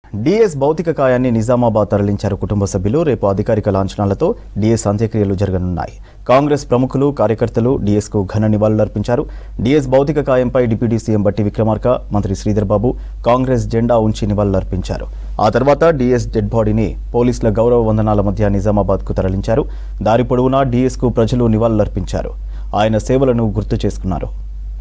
DS భౌతిక కాయాన్ని నిజామాబాద్ తరలించారు కుటుంబ సభ్యులు రేపు అధికారిక లాంఛనాలతో డిఎస్ అంత్యక్రియలు జరగనున్నాయి కాంగ్రెస్ ప్రముఖులు కార్యకర్తలు డిఎస్కు ఘన నివాళులర్పించారు డిఎస్ భౌతిక కాయంపై డిప్యూటీ సీఎం బట్టి విక్రమార్క మంత్రి శ్రీధర్ బాబు కాంగ్రెస్ జెండా ఉంచి నివాళులర్పించారు ఆ తర్వాత డిఎస్ డెడ్ బాడీని పోలీసుల గౌరవ వందనాల మధ్య నిజామాబాద్కు తరలించారు దారి పొడవునా డిఎస్కు ప్రజలు నివాళులర్పించారు ఆయన సేవలను గుర్తు చేసుకున్నారు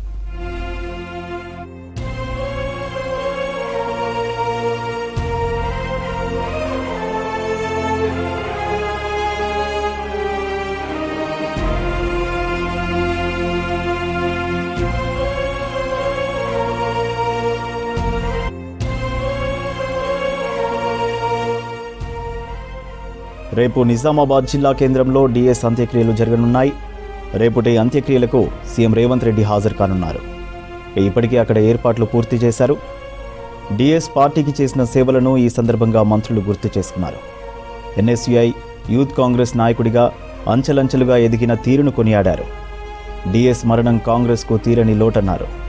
రేపు నిజామాబాద్ జిల్లా కేంద్రంలో డిఎస్ అంత్యక్రియలు జరగనున్నాయి రేపుటి అంత్యక్రియలకు సీఎం రేవంత్ రెడ్డి హాజరు కానున్నారు ఇప్పటికే అక్కడ ఏర్పాట్లు పూర్తి చేశారు డిఎస్ పార్టీకి చేసిన సేవలను ఈ సందర్భంగా మంత్రులు గుర్తు చేసుకున్నారు ఎన్ఎస్యుఐ యూత్ కాంగ్రెస్ నాయకుడిగా అంచెలంచెలుగా ఎదిగిన తీరును కొనియాడారు డిఎస్ మరణం కాంగ్రెస్కు తీరని లోటన్నారు